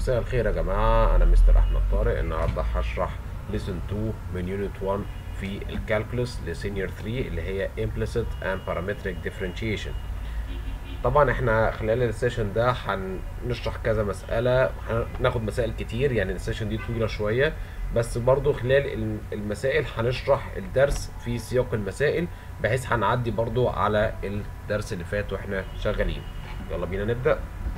مساء الخير يا جماعة أنا مستر أحمد طارق النهاردة هشرح ليسون 2 من يونت 1 في الكالكولس لسينيور 3 اللي هي implicit and parametric differentiation طبعا احنا خلال السيشن ده هنشرح كذا مسألة هناخد مسائل كتير يعني السيشن دي طويلة شوية بس برضو خلال المسائل هنشرح الدرس في سياق المسائل بحيث هنعدي برضو على الدرس اللي فات واحنا شغالين يلا بينا نبدأ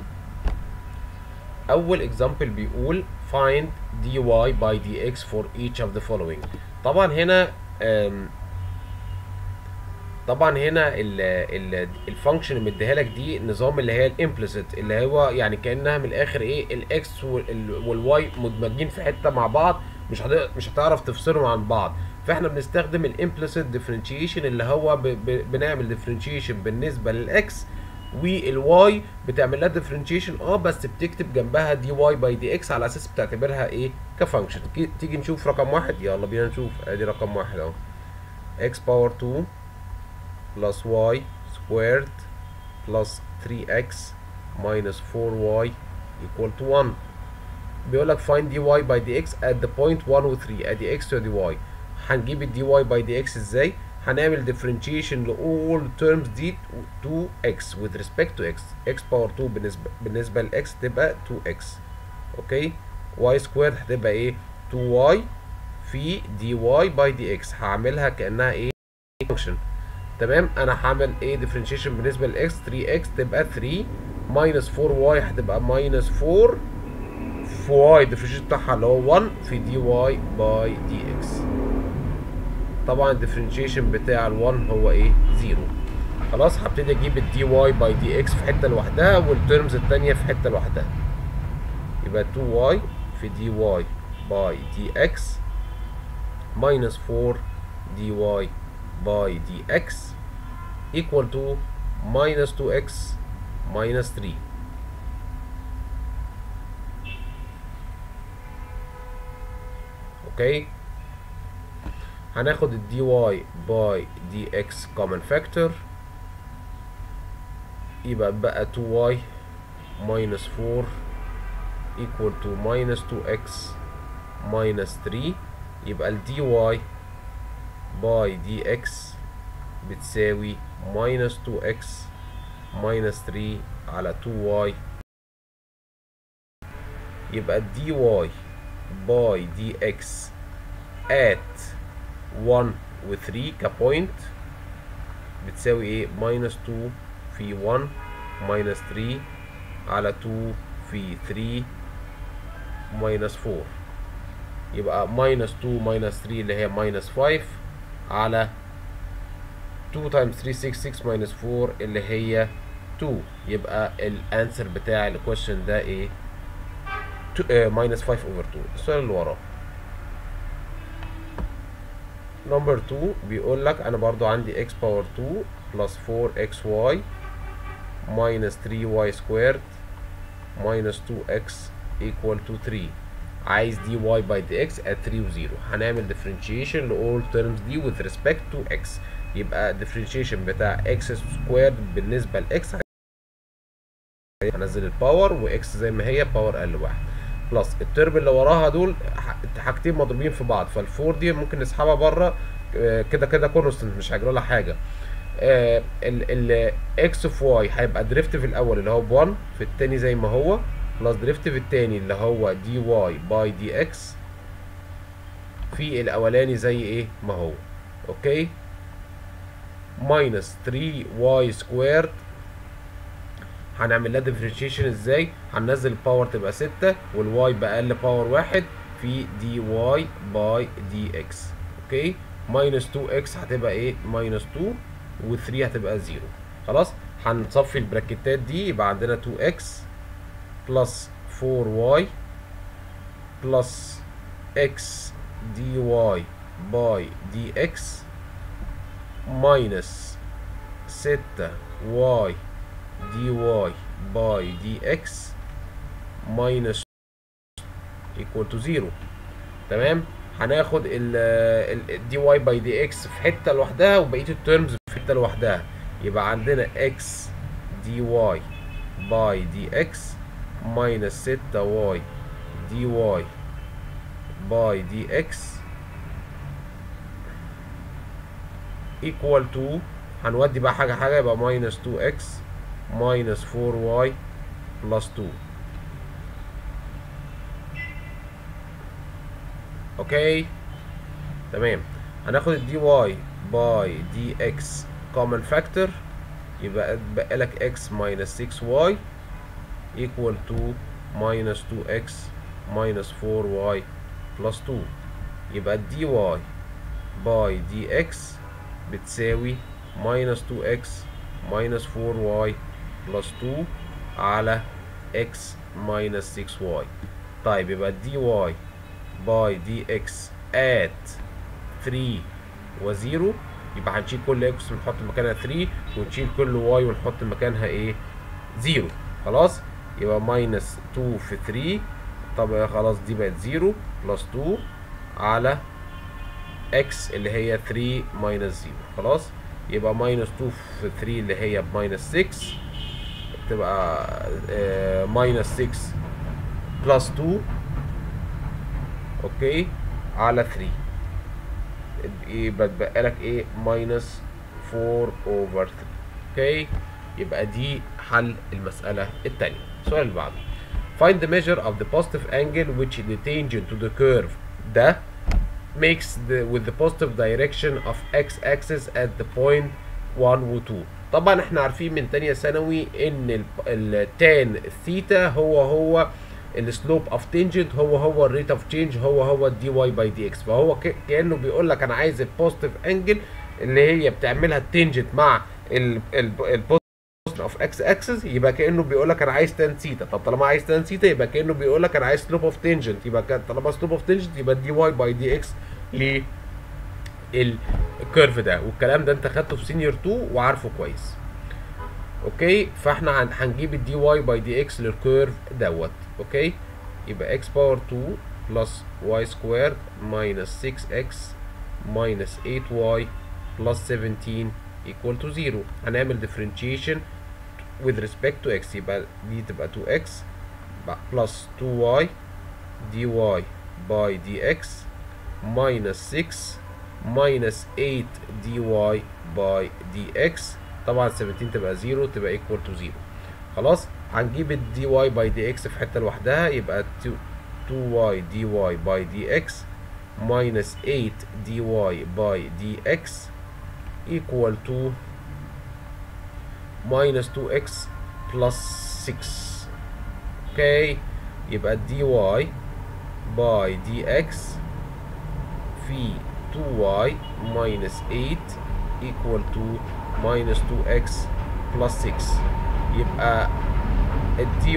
اول example بيقول find dy by dx for each of the following طبعا هنا طبعا هنا الفانكشن اللي مديها لك دي نظام اللي هي الامبليسيت اللي هو يعني كانها من الاخر ايه الاكس والواي مدمجين في حته مع بعض مش مش هتعرف تفصلهم عن بعض فاحنا بنستخدم الامبليسيت ديفرنشيشن اللي هو ب ب بنعمل ديفرنشيشن بالنسبه للاكس والواي بتعمل لها ديفرنشيشن اه بس بتكتب جنبها دي واي باي دي اكس على اساس بتعتبرها ايه كفانكشن تيجي نشوف رقم واحد يلا بينا نشوف ادي رقم واحد اهو x باور 2 plus y squared plus 3x minus 4y equal to 1 بيقول لك find dy by dx at the point 1 و 3 ادي x ودي y هنجيب الدي واي باي دي اكس ازاي هنعمل differentiation لأول terms دي to x with respect to x x باور 2 بالنسبة بالنسبة ل x تبقى 2x اوكي y squared هتبقى ايه 2y في dy باي دي x هعملها كأنها ايه function تمام انا هعمل ايه differentiation بالنسبة ل x 3x تبقى 3 minus 4y هتبقى minus 4 في y differentiation بتاعها اللي هو 1 في dy باي دي x طبعا الديفرنشيشن بتاع ال1 هو ايه 0 خلاص هبتدي اجيب الدي واي باي دي اكس في حته لوحدها والترمز الثانيه في حته لوحدها يبقى 2 واي في دي واي باي دي اكس ماينس 4 دي واي باي دي اكس equal to minus 2x minus 3 اوكي هناخد الدي واي باي دي اكس كومن فاكتور يبقى بقى 2 واي minus 4 equal to minus 2x minus 3 يبقى ال dy باي dx بتساوي minus 2x minus 3 على 2y يبقى ال dy باي dx at 1 و 3 كبوينت بتساوي ايه ماينس 2 في 1 ماينس 3 على 2 في 3 ماينس 4 يبقى ماينس 2 ماينس 3 اللي هي ماينس 5 على 2 تايمز 3 6 6 ماينس 4 اللي هي 2 يبقى الانسر بتاع الكويشن ده ايه ماينس 5 اوفر 2 السؤال اللي وراه نمبر 2 بيقول لك انا برضو عندي x باور 2 بلس 4xy minus 3y squared minus 2x equal to 3 عايز dy by dx at 3 و 0 هنعمل differentiation لأول terms دي with respect to x يبقى differentiation بتاع x squared بالنسبة ل x هنزل الباور و x زي ما هي باور اقل واحد بلس الترم اللي وراها دول حاجتين مضروبين في بعض فالفور دي ممكن نسحبها بره كده كده كونستنت مش هيجرى لها حاجه الاكس في واي هيبقى دريفتيف الاول اللي هو ب 1 في التاني زي ما هو بلس دريفتيف التاني اللي هو دي واي باي دي اكس في الاولاني زي ايه ما هو اوكي ماينس 3 واي سكويرد هنعمل لها ديفرنشيشن ازاي هننزل الباور تبقى 6 والواي باقل باور واحد في دي واي باي دي اكس اوكي ماينس 2 اكس هتبقى ايه ماينس 2 و3 هتبقى 0 خلاص هنصفي البراكتات دي يبقى عندنا 2 اكس بلس 4 واي بلس اكس دي واي باي دي اكس ماينس 6 واي دي واي باي دي اكس ماينس ايكوال تو زيرو تمام هناخد ال دي واي باي دي اكس في حته لوحدها وبقيه الترمز في حته لوحدها يبقى عندنا اكس دي واي باي دي اكس ماينس ستة واي دي واي باي دي اكس equal to هنودي بقى حاجة حاجة يبقى minus 2x minus 4y plus 2 اوكي تمام هناخد الدي واي باي دي اكس common factor يبقى اتبقى لك x minus 6y equal to minus 2x minus 4y plus 2 يبقى الدي واي باي دي اكس بتساوي minus 2x minus 4y plus 2 على x minus 6y طيب يبقى dy باي dx at 3 و 0 يبقى هنشيل كل x ونحط مكانها 3 ونشيل كل y ونحط مكانها ايه 0 خلاص يبقى minus 2 في 3 طب خلاص دي بقت 0 plus 2 على x اللي هي 3 minus 0 خلاص يبقى minus 2 في 3 اللي هي minus 6 تبقى آه minus 6 plus 2 اوكي على 3 يبقى اتبقى لك ايه minus 4 over 3 اوكي يبقى دي حل المسألة التانية السؤال اللي بعده find the measure of the positive angle which the tangent to the curve ده makes the with the positive direction of x-axis at the point 1 و 2 طبعا احنا عارفين من تانية ثانوي ان التان ثيتا هو هو السلوب اوف تنجنت هو هو الريت اوف تشينج هو هو الدي واي باي دي اكس فهو كانه بيقول لك انا عايز البوزيتيف انجل اللي هي بتعملها التنجنت مع البوزيتيف اوف اكس اكسس يبقى كانه بيقول لك انا عايز تان ثيتا طب طالما عايز تان ثيتا يبقى كانه بيقول لك انا عايز سلوب اوف تنجنت يبقى طالما سلوب اوف تنجنت يبقى دي واي باي دي اكس ل الكيرف ده والكلام ده انت خدته في سينيور 2 وعارفه كويس اوكي فاحنا هنجيب الدي واي باي دي اكس للكيرف دوت اوكي يبقى اكس باور 2 بلس واي سكوير ماينس 6x ماينس 8y بلس 17 equal to 0 هنعمل differentiation with respect to x يبقى دي تبقى 2x plus 2y dy by dx minus 6 minus 8 dy by dx طبعا 17 تبقى 0 تبقى equal to 0 خلاص هنجيب ال dy by dx في حته لوحدها يبقى 2y dy by dx minus 8 dy by dx equal to minus 2x plus 6 اوكي يبقى dy by dx في 2y minus 8 equal to minus 2x plus 6 يبقى ال dy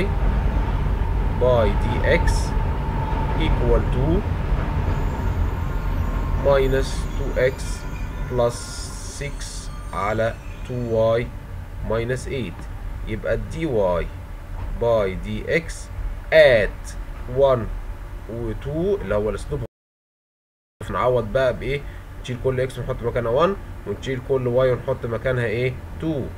by dx equal to minus 2x plus 6 على 2y minus 8 يبقى ال dy by dx at 1 و 2 اللي هو الاسلوب نعوض بقى بايه نشيل كل اكس ونحط مكانها 1 ونشيل كل واي ونحط مكانها ايه 2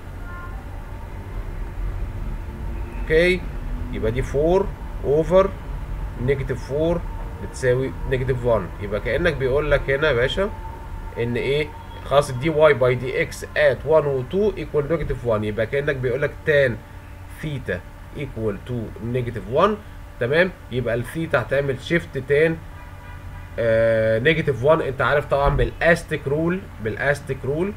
اوكي يبقى دي 4 اوفر نيجاتيف 4 بتساوي نيجاتيف 1 يبقى كانك بيقول لك هنا يا باشا ان ايه خلاص دي واي باي دي اكس ات 1 و 2 ايكوال نيجاتيف 1 يبقى كانك بيقول لك تان ثيتا ايكوال تو نيجاتيف 1 تمام يبقى الثيتا هتعمل شيفت تان نيجاتيف 1 انت عارف طبعا بالاستيك رول بالاستيك رول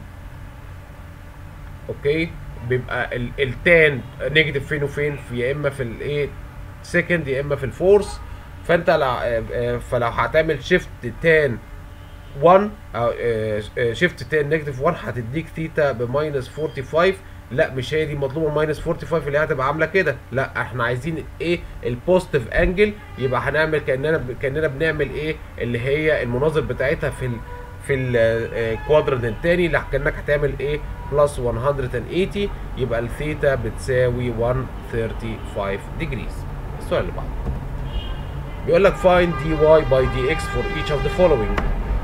اوكي بيبقى التان نيجاتيف فين وفين في يا اما في الايه سكند يا اما في الفورس فانت لو فلو هتعمل شيفت تان 1 او شيفت تان نيجاتيف 1 هتديك ثيتا بماينس 45 لا مش هي دي مطلوبه ماينس 45 اللي هتبقى عامله كده لا احنا عايزين ايه البوزيتيف انجل يبقى هنعمل كاننا كاننا بنعمل ايه اللي هي المناظر بتاعتها في ال في الكوادرنت الثاني اللي كانك هتعمل ايه بلس 180 يبقى الثيتا بتساوي 135 ديجريز السؤال اللي بعده بيقول لك find dy by dx for each of the following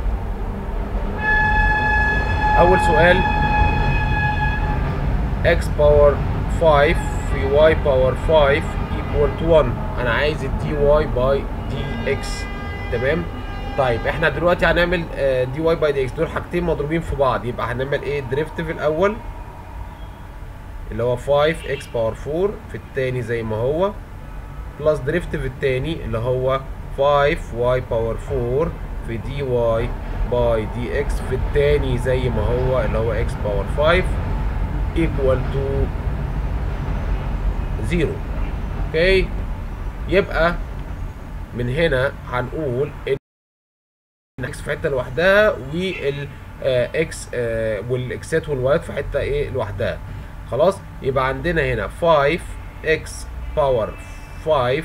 اول سؤال x باور 5 في y باور 5 equal to 1 انا عايز الدي واي باي دي اكس تمام طيب احنا دلوقتي هنعمل دي واي باي دي اكس دول حاجتين مضروبين في بعض يبقى هنعمل ايه دريفتيف الاول اللي هو 5 اكس باور 4 في التاني زي ما هو بلس دريفتيف التاني اللي هو 5 واي باور 4 في دي واي باي دي اكس في التاني زي ما هو اللي هو اكس باور 5 equal to 0 اوكي يبقى من هنا هنقول ان اكس في حته لوحدها وال اكس والاكسات والوايات في حته ايه لوحدها خلاص يبقى عندنا هنا 5 اكس باور 5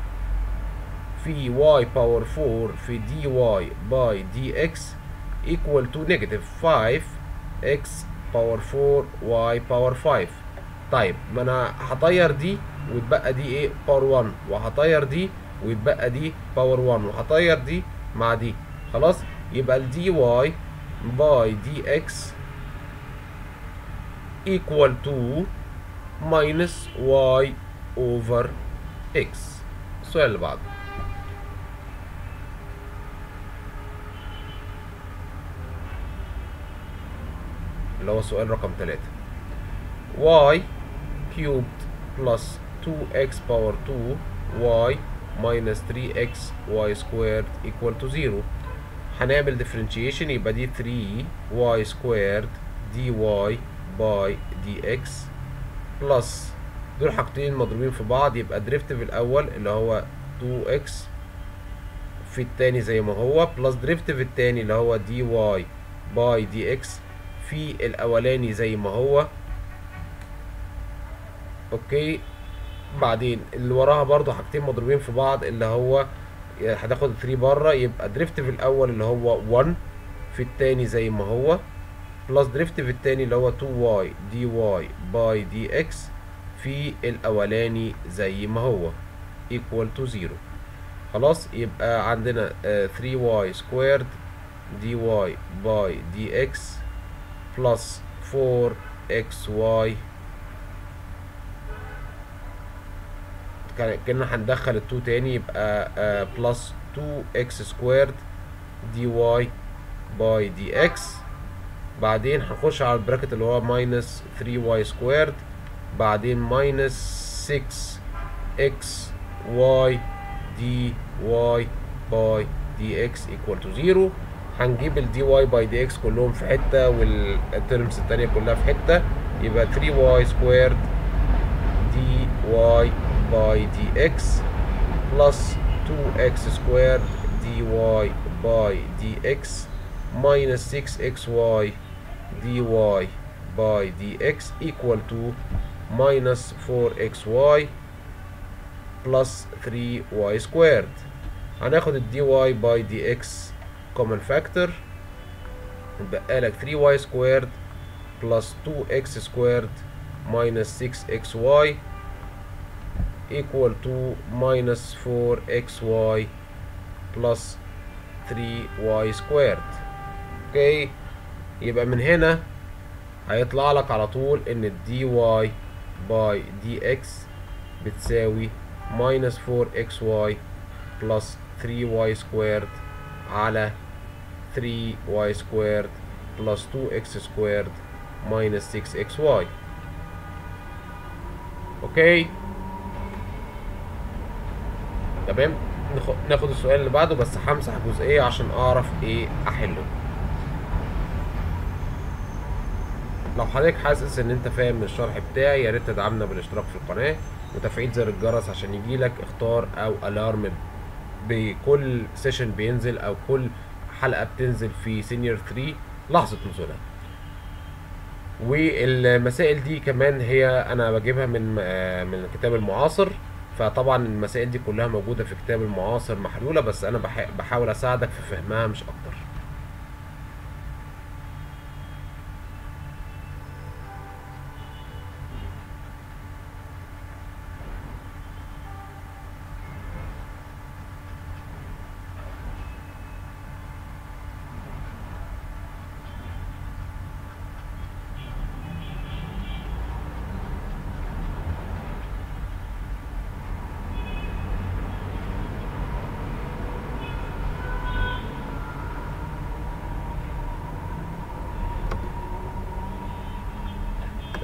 في واي باور 4 في دي واي باي دي اكس equal to negative 5 اكس باور 4 واي باور 5 طيب ما انا هطير دي ويتبقى دي ايه باور 1 وهطير دي ويتبقى دي باور 1 وهطير دي مع دي خلاص يبقى الدي واي باي دي اكس equal to minus y over x السؤال اللي بعده اللي هو سؤال رقم 3 y cubed plus 2x power 2 y minus 3x y squared equal to 0 هنعمل differentiation يبقى دي 3 y squared dy by dx plus دول حاجتين مضروبين في بعض يبقى دريفتيف الاول اللي هو 2x في التاني زي ما هو بلس دريفتيف التاني اللي هو dy by dx في الاولاني زي ما هو اوكي بعدين اللي وراها برضو حاجتين مضروبين في بعض اللي هو هتاخد 3 بره يبقى دريفتيف الاول اللي هو 1 في التاني زي ما هو بلس دريفتيف التاني اللي هو 2y dy باي dx في الاولاني زي ما هو equal to 0 خلاص يبقى عندنا uh, 3y squared dy باي dx plus 4xy كنا هندخل ال 2 تاني يبقى uh, plus 2x squared dy باي dx بعدين هنخش على البراكت اللي هو minus 3y squared بعدين minus 6x y dy by dx equal to 0 هنجيب ال dy by dx كلهم في حتة والترمز التانية كلها في حتة يبقى 3y squared dy by dx plus 2x squared dy by dx minus 6xy dy by dx equal to minus 4xy plus 3y squared هناخد ال dy by dx common factor يبقى لك 3y squared plus 2x squared minus 6xy equal to minus 4xy plus 3y squared اوكي يبقى من هنا هيطلع لك على طول ان ال dy by dx بتساوي minus 4xy plus 3y squared على 3y squared plus 2x squared minus 6xy اوكي تمام ناخد السؤال اللي بعده بس همسح جزئيه عشان اعرف ايه احله لو حضرتك حاسس ان انت فاهم الشرح بتاعي يا ريت تدعمنا بالاشتراك في القناه وتفعيل زر الجرس عشان يجيلك اختار او الارم بكل سيشن بينزل او كل حلقه بتنزل في سينيور 3 لحظه نزولها والمسائل دي كمان هي انا بجيبها من من الكتاب المعاصر فطبعا المسائل دي كلها موجوده في كتاب المعاصر محلوله بس انا بحاول اساعدك في فهمها مش اكتر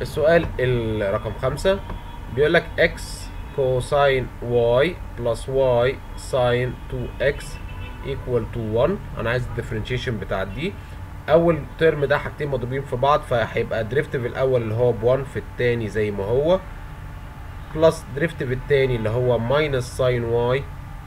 السؤال الرقم خمسة بيقول لك x كوساين y plus y ساين 2x equal to 1 انا عايز الديفرنشيشن بتاع دي اول ترم ده حاجتين مضروبين في بعض فهيبقى الدريفتيف الاول اللي هو ب 1 في التاني زي ما هو بلس دريفتيف التاني اللي هو ماينس ساين واي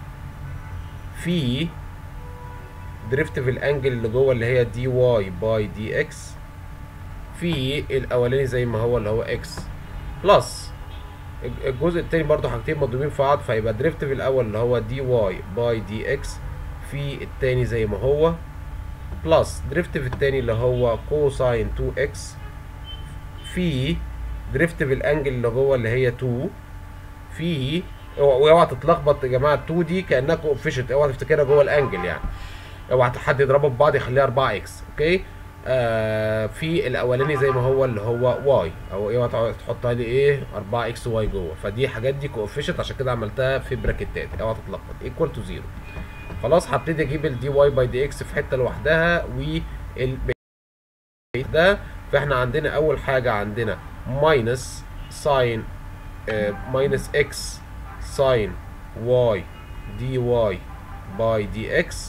في دريفتيف الانجل اللي جوه اللي هي دي واي باي دي اكس في الاولاني زي ما هو اللي هو اكس بلس الجزء التاني برضو حاجتين مضروبين في بعض فيبقى دريفتيف الاول اللي هو دي واي باي دي اكس في التاني زي ما هو بلس دريفتيف التاني اللي هو كوساين 2 اكس في دريفتيف الانجل اللي جوه اللي هي 2 في اوعى تتلخبط يا جماعه 2 دي كانها كوفيشنت اوعى تفتكرها جوه الانجل يعني اوعى حد يضربها ببعض يخليها 4 اكس اوكي آه في الاولاني زي ما هو اللي هو واي او اوعى تحطها لي ايه 4 اكس واي جوه فدي حاجات دي كوفيشنت عشان كده عملتها في براكتات اوعى تتلخبط ايكوال تو زيرو خلاص هبتدي اجيب الدي واي باي دي اكس في حته لوحدها وال ده فاحنا عندنا اول حاجه عندنا ماينس ساين ماينس اكس ساين واي دي واي باي دي اكس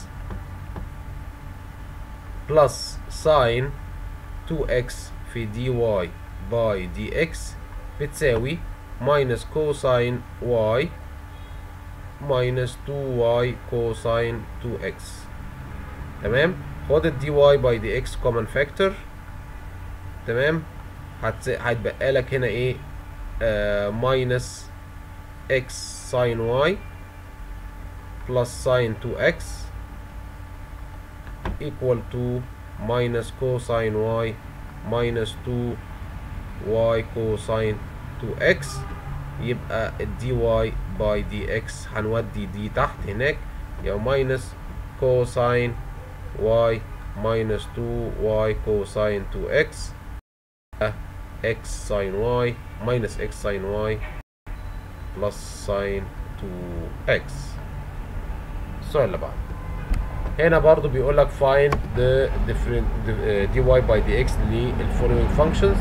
بلس ساين 2x في دي واي باي دي اكس بتساوي ماينس كوساين واي ماينس 2y كوساين 2x تمام خد الدي واي باي دي اكس كومن فاكتور تمام هتس... هيتبقى لك هنا ايه ماينس اكس ساين واي بلس ساين 2x equal to minus cosine y minus 2y cosine 2x يبقى الدي واي باي دي اكس هنودي دي تحت هناك يبقى ماينس كوساين واي ماينس 2 واي كوساين 2 اكس اكس ساين واي ماينس اكس ساين واي بلس ساين 2 اكس السؤال اللي بعده هنا برضو بيقول لك find the different dy by dx للfollowing functions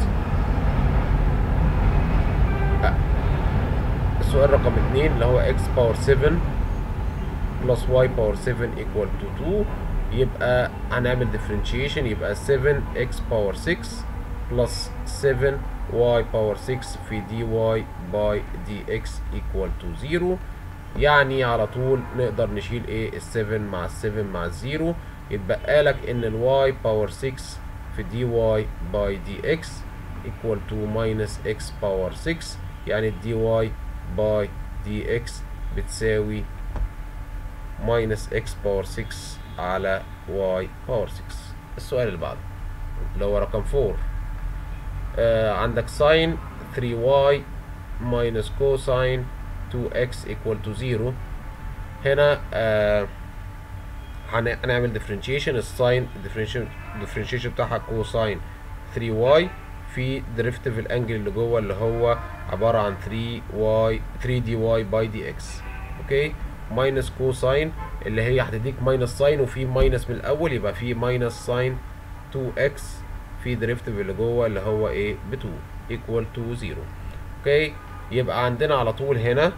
السؤال رقم 2 اللي هو x باور 7 plus y باور 7 equal to 2 يبقى هنعمل differentiation يبقى 7x باور 6 plus 7y باور 6 في dy by dx equal to 0 يعني على طول نقدر نشيل ايه ال 7 مع ال 7 مع ال 0 يتبقى لك ان ال y باور 6 في dy باي dx equal to minus x باور 6 يعني ال dy باي dx بتساوي minus x باور 6 على y باور 6 السؤال اللي بعده اللي هو رقم 4 آه عندك sin 3y minus cosine 2x equal to 0 هنا آه هنعمل differentiation الساين differentiation بتاعها كوساين 3y في derivative الانجل اللي جوه اللي هو عبارة عن 3y 3 dy باي دي اكس اوكي ماينس كوساين اللي هي هتديك ماينس ساين وفي ماينس من الاول يبقى في ماينس ساين 2x في derivative اللي جوه اللي هو ايه ب 2 equal to 0 اوكي يبقى عندنا على طول هنا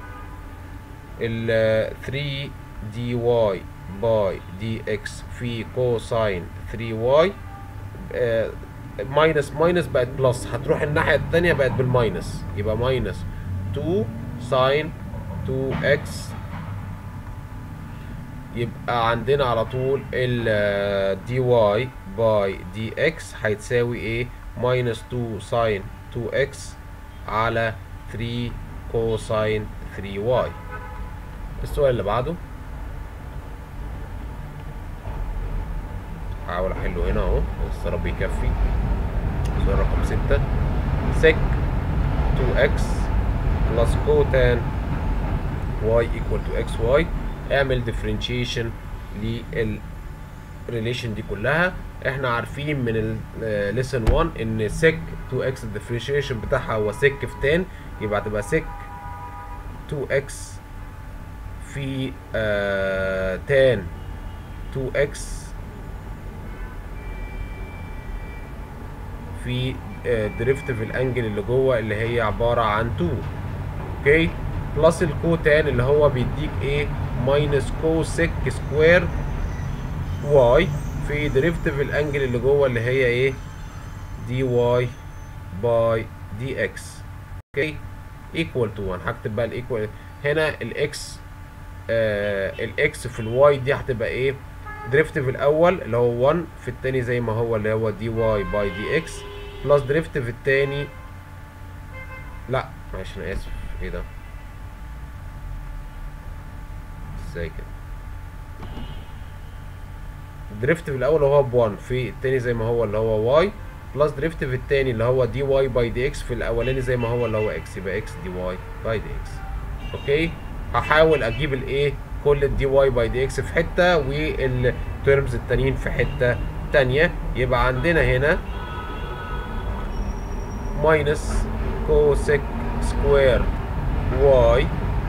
ال 3 دي واي باي دي اكس في كوساين 3 واي ماينس ماينس بقت بلس هتروح الناحية التانية بقت بالماينس يبقى ماينس 2 ساين 2 اكس يبقى عندنا على طول ال دي واي باي دي اكس هيتساوي ايه ماينس 2 ساين 2 اكس على 3 كوساين 3 واي السؤال اللي بعده هحاول احله هنا اهو بس يا رب يكفي السؤال رقم 6 sec 2x plus cotan y equal to xy اعمل differentiation لل relation دي كلها احنا عارفين من ال lesson 1 ان sec 2x الديفرنشيشن بتاعها هو sec في tan يبقى هتبقى sec 2x في آه tan 2x في ديريفتيف الانجل اللي جوه اللي هي عباره عن 2 اوكي بلس الكوتان اللي هو بيديك ايه ماينس كو سك سكوير واي في ديريفتيف الانجل اللي جوه اللي هي ايه دي واي باي دي اكس اوكي ايكوال تو 1 هكتب بقى الايكوال هنا الاكس آه الاكس في الواي دي هتبقى ايه ديريفتيف الاول اللي هو 1 في التاني زي ما هو اللي هو دي واي باي دي اكس بلس ديريفتيف التاني لا معلش انا اسف ايه ده ازاي كده الدريفتيف الاول هو ب 1 في التاني زي ما هو اللي هو واي بلس دريفتيف التاني اللي هو دي واي باي دي اكس في الاولاني زي ما هو اللي هو اكس يبقى اكس دي واي باي دي اكس اوكي هحاول اجيب الايه كل الدي واي باي دي اكس في حته والترمز التانيين في حته تانيه يبقى عندنا هنا ماينس كوسيك سكوير واي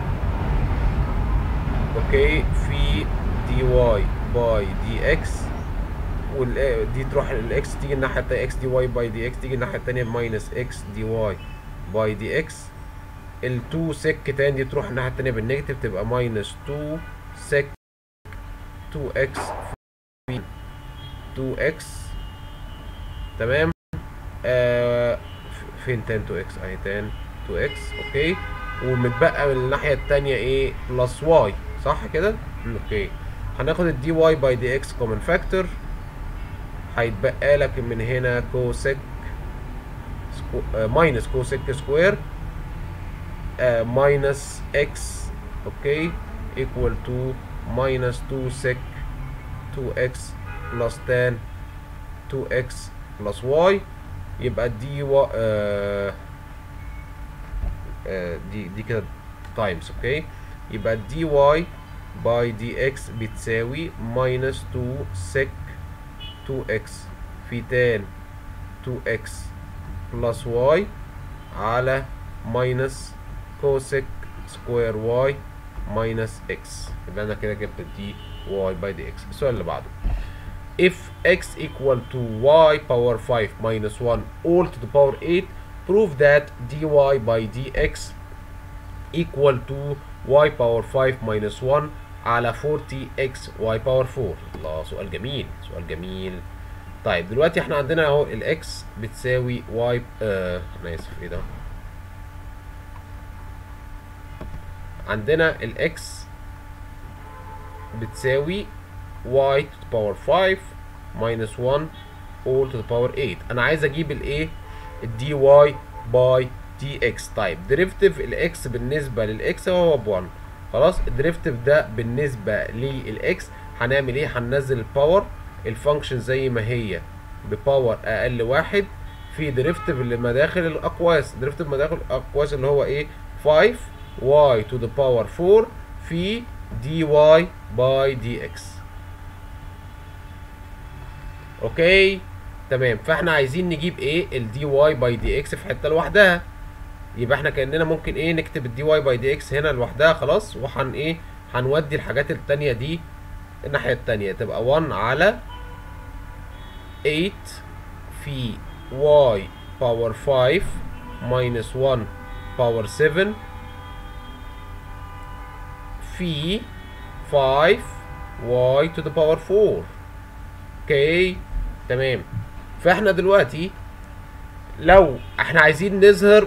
اوكي في دي واي باي دي اكس ودي تروح الاكس تيجي الناحيه التانيه اكس دي واي باي دي اكس تيجي الناحيه التانيه ماينس اكس دي واي باي دي اكس ال2 سك تاني دي تروح الناحيه التانيه بالنيجاتيف تبقى ماينس 2 سك 2 اكس في 2 اكس تمام آه فين تان 2 اكس اهي تان 2 اكس اوكي ومتبقى من الناحيه التانيه ايه بلس واي صح كده اوكي هناخد الدي واي باي دي اكس كومن فاكتور هيتبقى لك من هنا كوسيك سكو... آه ماينس كوسيك سكوير آه ماينس اكس اوكي ايكوال تو ماينس 2 سك 2 اكس بلس تان 2 اكس بلس واي يبقى دي و... آه آه دي دي كده تايمز اوكي يبقى دي واي باي دي اكس بتساوي ماينس 2 سك 2 اكس في تان 2 اكس بلس واي على ماينس كوسيك سكوير واي ماينس اكس يبقى انا كده جبت دي واي باي دي اكس السؤال اللي بعده if x equal to y power 5 minus 1 all to the power 8 prove that dy by dx equal to y power 5 minus 1 على 40x y power 4 الله سؤال جميل سؤال جميل طيب دلوقتي احنا عندنا اهو الاكس بتساوي y آه انا اسف ايه ده عندنا الاكس بتساوي y to the power 5 minus 1 all to the power 8 انا عايز اجيب الايه الدي واي باي دي اكس طيب ديريفتيف الاكس بالنسبه للاكس هو ب 1 خلاص الديريفتيف ده بالنسبه للاكس هنعمل ايه هننزل الباور الفانكشن زي ما هي بباور اقل واحد في ديريفتيف اللي مداخل الاقواس ديريفتيف مداخل الاقواس اللي هو ايه 5 y to the power 4 في dy باي دي اكس اوكي تمام فاحنا عايزين نجيب ايه الدي واي باي دي اكس في حته لوحدها يبقى احنا كاننا ممكن ايه نكتب الدي واي باي دي اكس هنا لوحدها خلاص وهن ايه هنودي الحاجات التانية دي الناحيه التانية تبقى 1 على 8 في y باور 5 minus 1 باور 7 في 5 y to the power 4 اوكي تمام فاحنا دلوقتي لو احنا عايزين نظهر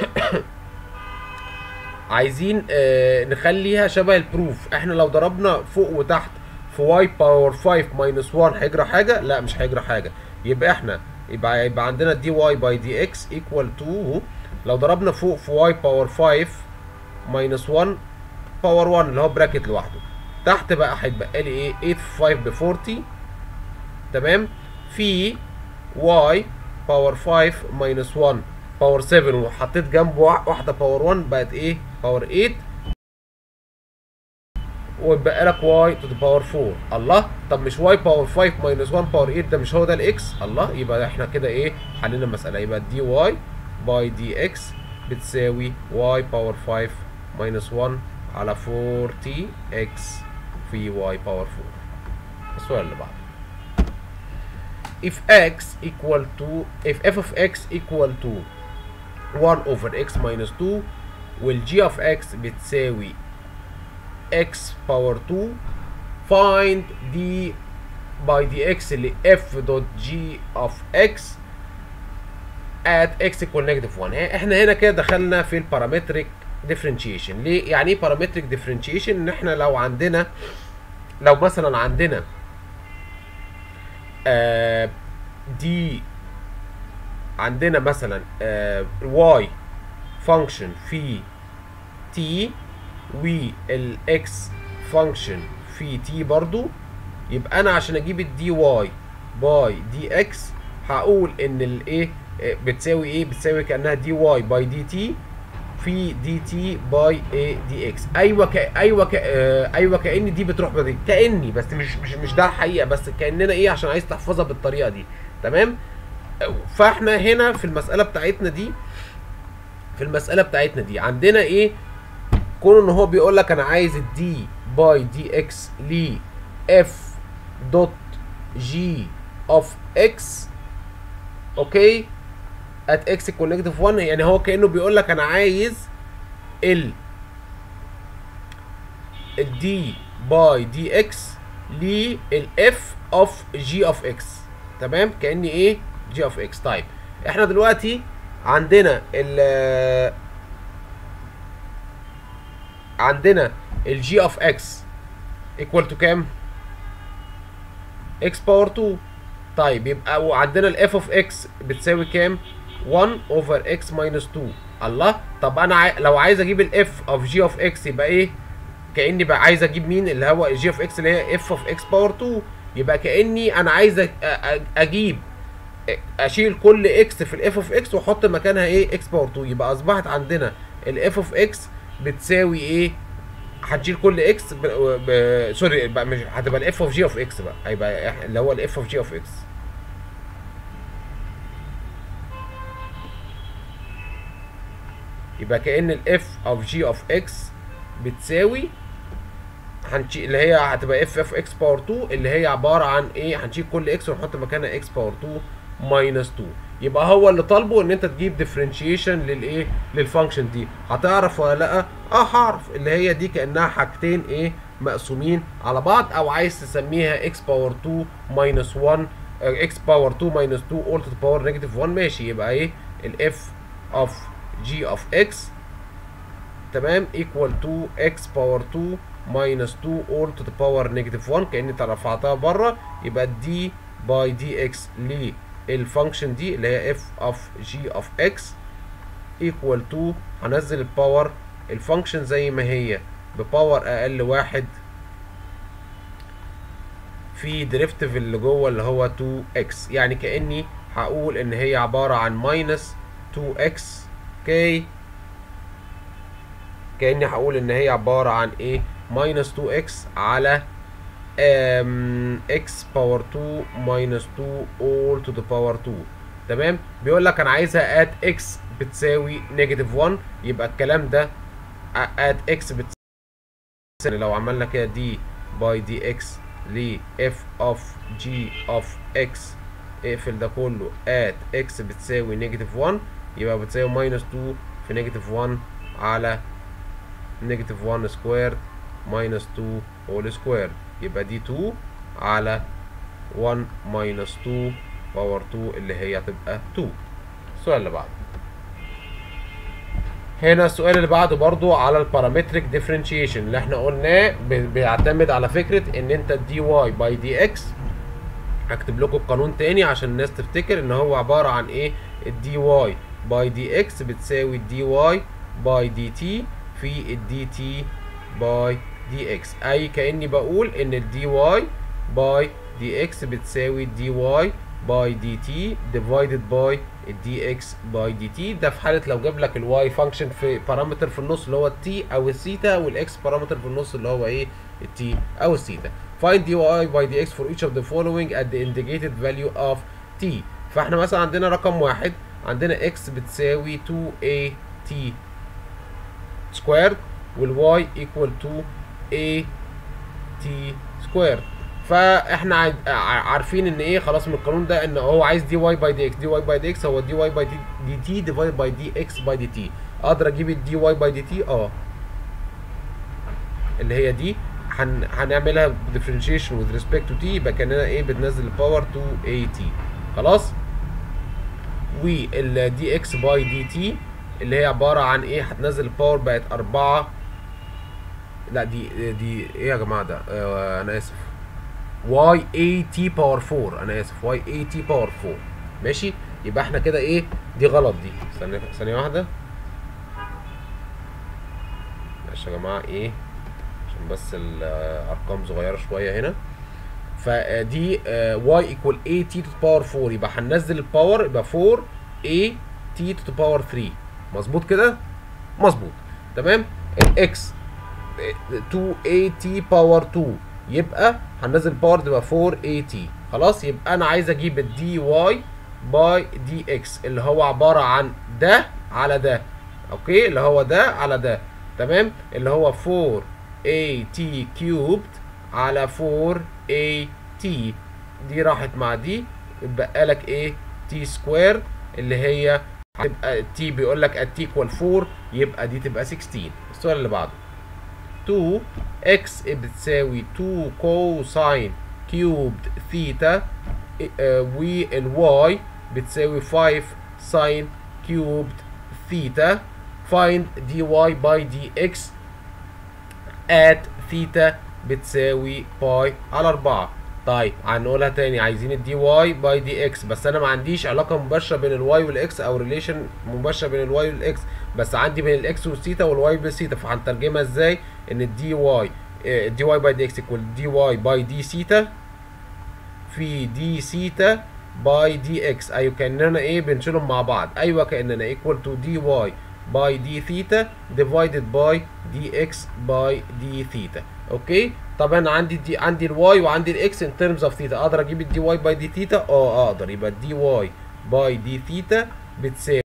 عايزين اه نخليها شبه البروف احنا لو ضربنا فوق وتحت في y باور 5 ماينس 1 هيجرى حاجه لا مش هيجرى حاجه يبقى احنا يبقى يبقى عندنا دي واي باي دي اكس ايكوال تو لو ضربنا فوق في y باور 5 ماينس 1 باور 1 اللي هو براكت لوحده تحت بقى هيتبقى لي ايه 8 في 5 ب 40 تمام في y باور 5 ماينس 1 باور 7 وحطيت جنبه واحده باور 1 بقت ايه باور 8 ويبقى لك y تو ذا باور 4 الله طب مش y باور 5 ماينس 1 باور 8 ده مش هو ده الاكس الله يبقى احنا كده ايه حلينا المساله يبقى دي y باي دي اكس بتساوي y باور 5 ماينس 1 على 40 x في y باور 4 السؤال اللي بعده if x equal to if f of x equal to 1 over x minus 2 وال g of x بتساوي x power 2 find d by dx اللي f dot g of x at x equal negative 1 احنا هنا كده دخلنا في البارامتريك differentiation ليه يعني ايه parametric differentiation ان احنا لو عندنا لو مثلا عندنا آه دي عندنا مثلا آه y function في t والاكس function في t برضو يبقى انا عشان اجيب الدي واي باي دي اكس هقول ان الايه بتساوي ايه بتساوي كانها دي واي باي دي تي في دي تي باي اي دي اكس ايوه ك... ايوه ك... آه... ايوه كان دي بتروح بدي كاني بس مش مش مش ده الحقيقه بس كاننا ايه عشان عايز تحفظها بالطريقه دي تمام فاحنا هنا في المساله بتاعتنا دي في المساله بتاعتنا دي عندنا ايه كون ان هو بيقول لك انا عايز الدي باي دي اكس ل اف دوت جي اوف اكس اوكي ات اكس ايكوال نيجاتيف 1 يعني هو كانه بيقول لك انا عايز ال الدي باي دي اكس للاف اوف جي اوف اكس تمام كاني ايه جي اوف اكس طيب احنا دلوقتي عندنا ال عندنا الجي اوف اكس ايكوال تو كام اكس باور 2 طيب يبقى وعندنا الاف اوف اكس بتساوي كام 1 اوفر اكس ماينس 2 الله طب انا عاي... لو عايز اجيب الاف اوف جي اوف اكس يبقى ايه كاني بقى عايز اجيب مين اللي هو جي اوف اكس اللي هي اف اوف اكس باور 2 يبقى كاني انا عايز اجيب اشيل كل اكس في الاف اوف اكس واحط مكانها ايه اكس باور 2 يبقى اصبحت عندنا الاف اوف اكس بتساوي ايه هتشيل كل اكس ب... ب... سوري بقى مش هتبقى الاف اوف جي اوف اكس بقى هيبقى اللي هو الاف اوف جي اوف اكس يبقى كأن الاف اوف جي اوف اكس بتساوي هنشيل اللي هي هتبقى اف اف اكس باور 2 اللي هي عباره عن ايه هنشيل كل اكس ونحط مكانها اكس باور 2 ماينس 2 يبقى هو اللي طالبه ان انت تجيب ديفرنشيشن للايه للفانكشن دي هتعرف ولا لا اه هعرف اللي هي دي كانها حاجتين ايه مقسومين على بعض او عايز تسميها اكس باور 2 ماينس 1 اكس باور 2 ماينس 2 اول تو باور نيجاتيف 1 ماشي يبقى ايه الاف اوف جي اوف اكس تمام ايكوال تو اكس باور 2 ماينس 2 اول تو ذا باور نيجاتيف 1 كاني رفعتها بره يبقى دي باي دي اكس للفانكشن دي اللي هي اف اوف جي اوف اكس ايكوال تو هنزل الباور الفانكشن زي ما هي بباور اقل واحد في ديريفتيف اللي جوه اللي هو 2 اكس يعني كاني هقول ان هي عباره عن ماينس 2 اكس اوكي كاني هقول ان هي عباره عن ايه ماينس 2 اكس على اكس باور 2 ماينس 2 اول تو ذا باور 2 تمام بيقول لك انا عايزها ات اكس بتساوي نيجاتيف 1 يبقى الكلام ده ات اكس بتساوي لو عملنا كده دي باي دي اكس ل اف اوف جي اوف اكس اقفل ده كله ات اكس بتساوي نيجاتيف 1 يبقى بتساوي ماينس 2 في نيجاتيف 1 على نيجاتيف 1 سكوير ماينس 2 هول سكوير يبقى دي 2 على 1 ماينس 2 باور 2 اللي هي هتبقى 2 السؤال اللي بعده هنا السؤال اللي بعده برضو على البارامتريك ديفرنشيشن اللي احنا قلناه بيعتمد على فكره ان انت دي واي باي دي اكس هكتب لكم القانون تاني عشان الناس تفتكر ان هو عباره عن ايه الدي واي باي دي اكس بتساوي الدي واي باي دي تي في الدي تي باي دي اكس اي كاني بقول ان الدي واي باي دي اكس بتساوي الدي واي باي دي تي ديفايدد باي الدي اكس باي دي تي ده في حاله لو جاب لك الواي فانكشن في بارامتر في النص اللي هو التي او الثيتا والاكس بارامتر في النص اللي هو ايه التي او الثيتا find dy by dx for each of the following at the indicated value of t فاحنا مثلا عندنا رقم واحد عندنا x بتساوي 2a t squared والy equal to a t squared فاحنا عايز- ع- عارفين ان ايه خلاص من القانون ده ان هو عايز دي واي باي دي اكس دي واي باي دي اكس هو دي واي باي دي دي تي ديفايد باي دي اكس باي دي تي اقدر اجيب الدي واي باي دي تي اه اللي هي دي هن... هنعملها differentiation with respect to t يبقى كاننا ايه بتنزل الباور to a t خلاص وال دي اكس باي دي تي اللي هي عباره عن ايه هتنزل الباور بقت 4 لا دي دي ايه يا جماعه ده آه انا اسف واي اي تي باور 4 انا اسف واي اي تي باور 4 ماشي يبقى احنا كده ايه دي غلط دي ثانيه ثانيه واحده ماشي يا جماعه ايه عشان بس الارقام صغيره شويه هنا فدي y equal a t to the power 4 يبقى هننزل الباور يبقى 4 a t to the power 3 مظبوط كده مظبوط تمام الاكس 2 a t باور 2 يبقى هننزل الباور تبقى 4 a t خلاص يبقى انا عايز اجيب الدي واي باي دي اكس اللي هو عباره عن ده على ده اوكي اللي هو ده على ده تمام اللي هو 4 a t كيوبد على 4 a t دي راحت مع دي يبقى لك ايه t سكوير اللي هي هتبقى t بيقول لك at t equal 4 يبقى دي تبقى 16 السؤال اللي بعده 2 x بتساوي 2 كوساين كيوبد ثيتا والواي بتساوي 5 ساين كيوبد ثيتا find dy by dx at ثيتا بتساوي باي على 4 طيب هنقولها تاني عايزين الدي واي باي دي اكس بس انا ما عنديش علاقه مباشره بين الواي والاكس او ريليشن مباشره بين الواي والاكس بس عندي بين الاكس والثيتا والواي بالثيتا فهنترجمها ازاي ان الدي واي الدي واي باي دي اكس ايكوال دي واي باي دي ثيتا في دي ثيتا باي دي اكس ايوه كاننا ايه بنشيلهم مع بعض ايوه كاننا ايكوال تو دي واي باي دي ثيتا ديفايدد باي دي اكس باي دي ثيتا اوكي طب انا عندي دي عندي الواي وعندي الاكس ان ترمز اوف ثيتا اقدر اجيب الدي واي باي دي ثيتا اه اقدر يبقى الدي واي باي دي ثيتا بتساوي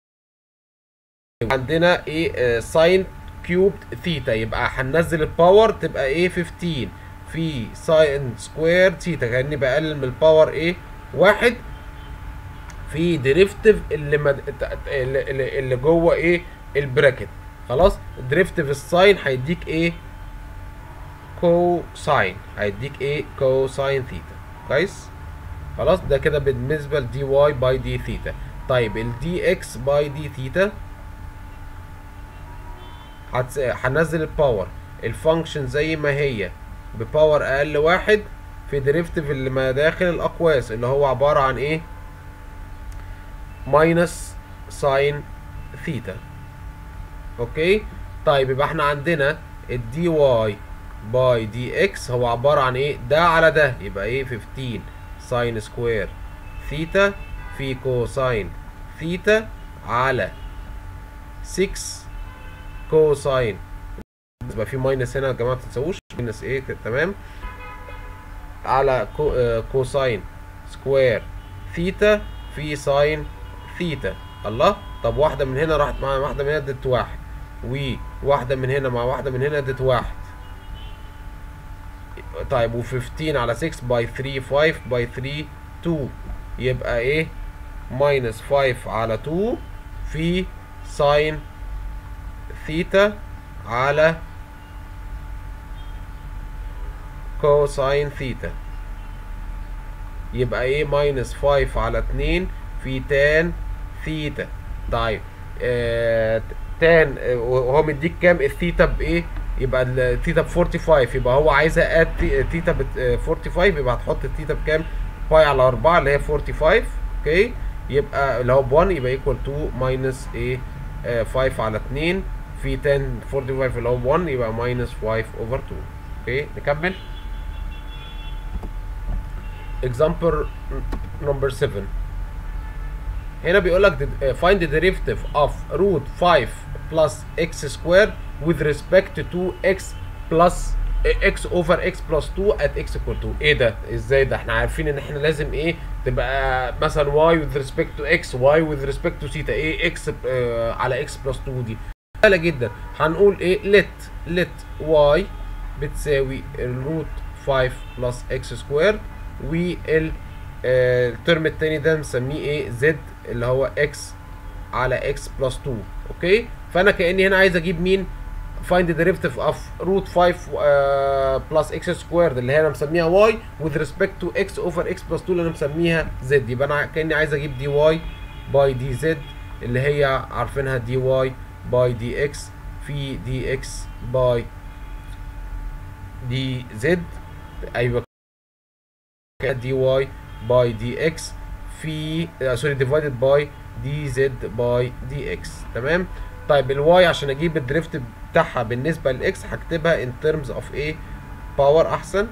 عندنا ايه ساين كيوبد ثيتا يبقى هننزل الباور تبقى ايه 15 في ساين سكوير ثيتا كاني بقلل من الباور ايه واحد في ديريفتيف اللي مد... اللي, اللي, اللي جوه ايه البراكت خلاص ديريفتيف الساين هيديك ايه كوساين هيديك ايه كوساين ثيتا كويس خلاص ده كده بالنسبه لدي واي باي دي ثيتا طيب الدي اكس باي دي ثيتا هتس... هنزل الباور الفانكشن زي ما هي بباور اقل واحد في ديريفتيف اللي ما داخل الاقواس اللي هو عباره عن ايه ماينس ساين ثيتا اوكي طيب يبقى احنا عندنا الدي واي باي دي اكس هو عباره عن ايه ده على ده يبقى ايه 15 ساين سكوير ثيتا في كوساين ثيتا على 6 كوساين يبقى في ماينس هنا يا جماعه ما تنسوش ماينس ايه تمام على كو آه كوساين سكوير ثيتا في ساين ثيتا الله طب واحده من هنا راحت مع واحده من هنا ادت واحد وواحده من هنا مع واحده من هنا ادت واحد طيب و15 على 6 باي 3 5 باي 3 2 يبقى ايه ماينس 5 على 2 في ساين ثيتا على كوساين ثيتا يبقى ايه ماينس 5 على 2 في تان ثيتا طيب آه تان آه وهو مديك كام الثيتا بايه يبقى الثيتا ب 45 يبقى هو عايزها اد ثيتا ب 45 يبقى هتحط الثيتا بكام باي على 4 اللي هي 45 اوكي يبقى اللي هو ب 1 يبقى ايكوال تو ماينس ايه آه 5 على 2 في 10 45 اللي هو ب 1 يبقى ماينس 5 اوفر 2 اوكي نكمل example number 7 هنا بيقول لك find the derivative of root 5 plus x squared with respect to x plus x over x plus 2 at x equal to ايه ده ازاي ده احنا عارفين ان احنا لازم ايه تبقى مثلا y with respect to x y with respect to theta ايه x اه على x plus 2 دي سهله جدا هنقول ايه let let y بتساوي الروت 5 بلس اكس سكوير وال آه، الترم التاني ده نسميه ايه زد اللي هو اكس على اكس بلس 2 اوكي فانا كاني هنا عايز اجيب مين find the derivative of root 5 uh, plus x squared اللي هي انا مسميها y with respect to x over x plus 2 اللي انا مسميها z يبقى انا كاني عايز اجيب dy by dz اللي هي عارفينها dy by dx في dx by dz ايوه dy by dx في سوري divided by dz by dx تمام طيب الواي عشان اجيب الدريفت بتاعها بالنسبه للاكس هكتبها in terms of ايه باور احسن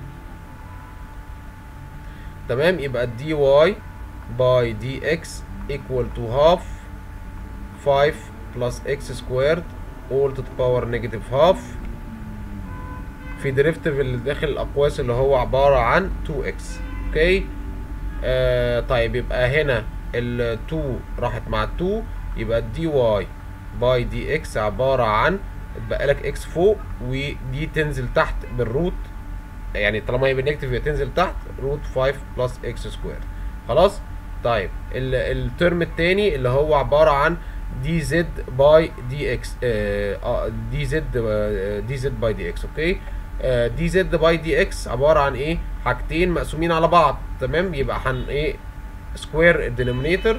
تمام يبقى dy by dx equal to half 5 plus x squared all to the power negative half في ديريفتيف اللي داخل الاقواس اللي هو عباره عن 2x اوكي آه طيب يبقى هنا ال 2 راحت مع 2 يبقى dy باي دي اكس عباره عن اتبقى لك اكس فوق ودي تنزل تحت بالروت يعني طالما هي بالنيجاتيف هي تنزل تحت روت 5 بلس اكس سكوير خلاص طيب الترم الثاني اللي هو عباره عن دي زد باي دي اكس دي زد دي زد باي دي اكس اوكي دي زد باي دي اكس عباره عن ايه حاجتين مقسومين على بعض تمام يبقى هن ايه سكوير الدينومينيتور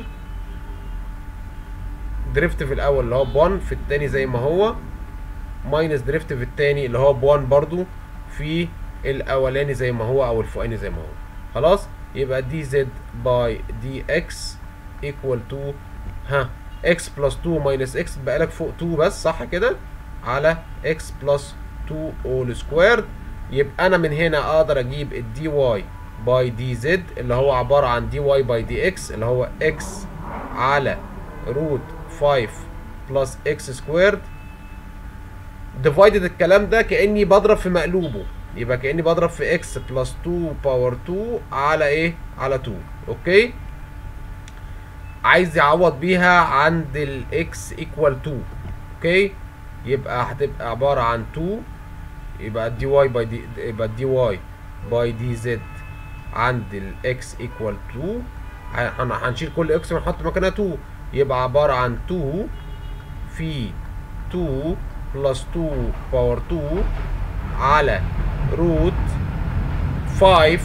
ديريفتيف الاول اللي هو ب 1 في الثاني زي ما هو ماينس ديريفتيف الثاني اللي هو ب 1 برضو في الاولاني زي ما هو او الفوقاني زي ما هو خلاص يبقى دي زد باي دي اكس ايكوال تو ها اكس بلس 2 ماينس اكس بقى لك فوق 2 بس صح كده على اكس بلس 2 اول سكويرد يبقى انا من هنا اقدر اجيب الدي واي باي دي زد اللي هو عباره عن دي واي باي دي اكس اللي هو اكس على روت 5 بلس اكس سكويرد ديفايدد الكلام ده كاني بضرب في مقلوبه يبقى كاني بضرب في اكس بلس 2 باور 2 على ايه على 2 اوكي عايز يعوض بيها عند الاكس ايكوال 2 اوكي يبقى هتبقى عباره عن 2 يبقى دي واي باي دي يبقى دي واي باي دي زد عند الاكس ايكوال 2 هنشيل كل اكس ونحط مكانها 2 يبقى عبارة عن 2 في 2 بلس 2 باور 2 على روت 5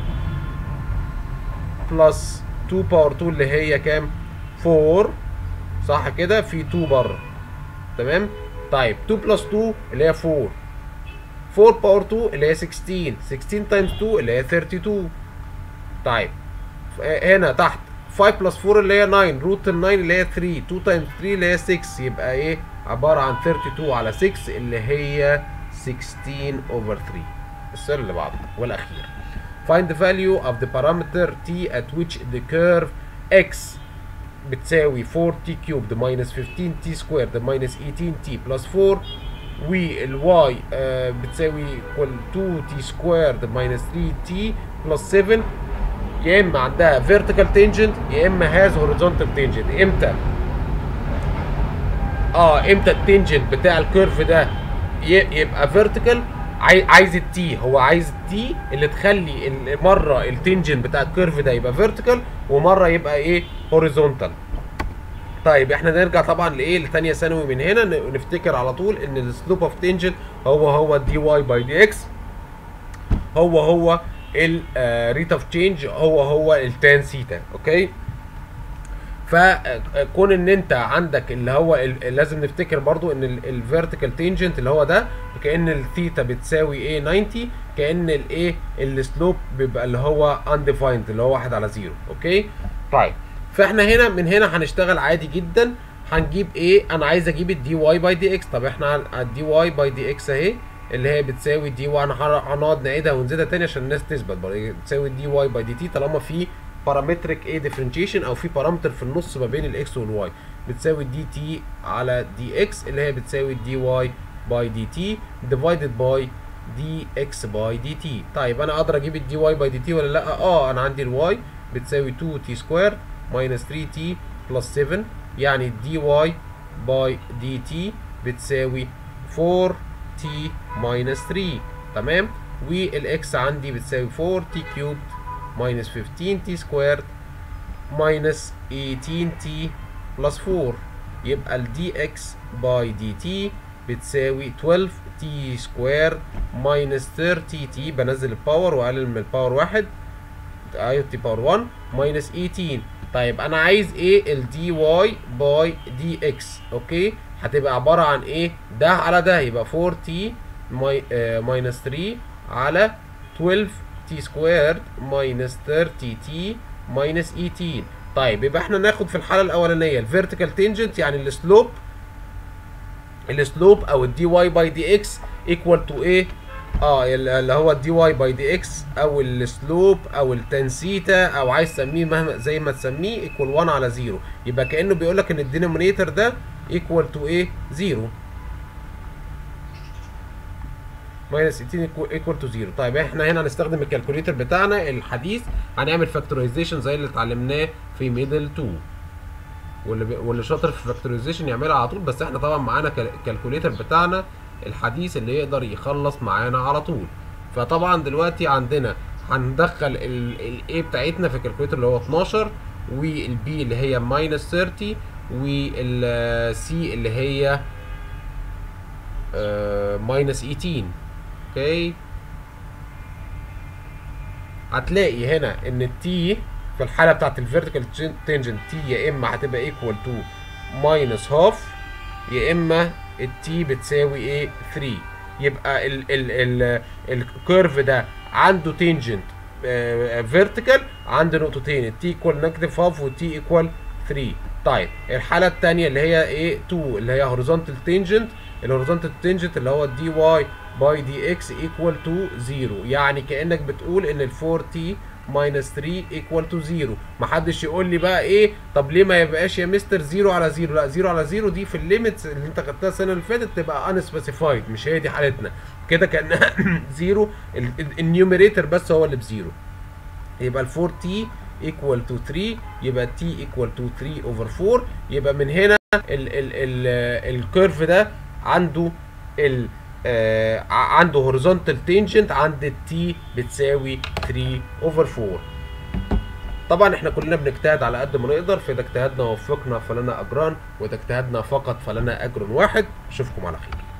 بلس 2 باور 2 اللي هي كام 4 صح كده في 2 بره تمام طيب 2 بلس 2 اللي هي 4 4 باور 2 اللي هي 16 16 تايمز 2 اللي هي 32 طيب هنا تحت 5 بلس 4 اللي هي 9 روت ال 9 اللي هي 3 2 تايمز 3 اللي هي 6 يبقى ايه عباره عن 32 على 6 اللي هي 16 اوفر 3 السؤال اللي بعده والاخير find the value of the parameter t at which the curve x بتساوي 4t cubed minus 15t squared minus 18t plus 4 والواي آه بتساوي equal 2t squared minus 3t plus 7 يا اما عندها vertical tangent يا اما has horizontal tangent امتى اه امتى التنجنت بتاع الكيرف ده يبقى vertical عايز التي هو عايز التي اللي تخلي مره التنجنت بتاع الكيرف ده يبقى vertical ومره يبقى ايه horizontal طيب احنا نرجع طبعا لايه لثانيه ثانوي من هنا نفتكر على طول ان السلوب اوف تنجنت هو هو دي واي باي دي اكس هو هو الريت اوف تشينج هو هو التان سيتا اوكي فكون ان انت عندك اللي هو لازم نفتكر برضو ان الفيرتيكال تنجنت اللي هو ده كان الثيتا بتساوي ايه 90 كان الايه السلوب بيبقى اللي هو undefined اللي هو 1 على 0 اوكي طيب فاحنا هنا من هنا هنشتغل عادي جدا هنجيب ايه انا عايز اجيب الدي واي باي دي اكس طب احنا الدي واي باي دي اكس اهي اللي هي بتساوي دي واي هنقعد نعيدها ونزيدها تاني عشان الناس تثبت برضه بتساوي دي واي باي دي تي طالما في بارامتريك ايه ديفرنشيشن او في بارامتر في النص ما بين الاكس والواي بتساوي دي تي على دي اكس اللي هي بتساوي دي واي باي دي تي ديفايدد باي دي اكس باي دي تي طيب انا اقدر اجيب الدي واي باي دي تي ولا لا اه انا عندي الواي بتساوي 2 تي سكوير ماينس 3 تي بلس 7 يعني دي واي باي دي تي بتساوي 4 تي ماينس 3 تمام والاكس عندي بتساوي 4 تي كيوب ماينس 15 تي سكويرد ماينس 18 تي بلس 4 يبقى ال dx باي دي تي بتساوي 12 تي سكوير ماينس 30 تي بنزل الباور واقلل من الباور واحد ايوه تي باور 1 ماينس 18 طيب انا عايز ايه ال دي واي باي دي اكس اوكي هتبقى عباره عن ايه ده على ده يبقى 4 تي ماينس 3 على 12 تي سكوير ماينس 30 تي ماينس 18 طيب يبقى احنا ناخد في الحاله الاولانيه الفيرتيكال تنجنت يعني السلوب السلوب او الدي واي باي دي اكس ايكوال تو ايه اه اللي هو الدي واي باي دي اكس او السلوب او التنسيتا او عايز تسميه مهما زي ما تسميه ايكوال 1 على 0 يبقى كانه بيقول لك ان الدينومينيتور ده ايكوال تو ايه 0 ماينس 18 ايكوال تو 0 طيب احنا هنا هنستخدم الكالكوليتر بتاعنا الحديث هنعمل فاكتورايزيشن زي اللي اتعلمناه في ميدل 2 واللي بي... واللي شاطر في الفاكتورايزيشن يعملها على طول بس احنا طبعا معانا الكالكوليتر بتاعنا الحديث اللي يقدر يخلص معانا على طول فطبعا دلوقتي عندنا هندخل الاي بتاعتنا في الكالكوليتر اللي هو 12 والبي اللي هي ماينس 30 والسي اللي هي ماينس 18 اوكي هتلاقي هنا ان التي في الحاله بتاعت الفيرتيكال تنجنت تي يا اما هتبقى ايكوال تو ماينس هاف يا اما التي بتساوي ايه 3 يبقى ال ال ال الكيرف ده عنده تنجنت فيرتيكال عنده نقطتين التي ايكوال نيجاتيف هاف والتي ايكوال 3 طيب الحاله الثانيه اللي هي ايه 2 اللي هي هوريزونتال تنجنت الهوريزونتال تنجنت اللي هو الدي واي باي دي اكس ايكوال تو 0 يعني كانك بتقول ان ال 4 تي ماينس 3 ايكوال تو 0 محدش يقول لي بقى ايه طب ليه ما يبقاش يا مستر 0 على 0 لا 0 على 0 دي في الليميتس اللي انت خدتها السنه اللي فاتت تبقى ان سبيسيفايد مش هي دي حالتنا كده كانها 0 النيوميريتور بس هو اللي بزيرو يبقى ال 4 تي ايكوال تو 3 يبقى تي ايكوال تو 3 اوفر 4 يبقى من هنا الكيرف ده عنده ال آه عنده هوريزونتال تنجنت عند التي بتساوي 3 اوفر 4 طبعا احنا كلنا بنجتهد على قد ما نقدر فاذا اجتهدنا ووفقنا فلنا اجران واذا اجتهدنا فقط فلنا اجر واحد اشوفكم على خير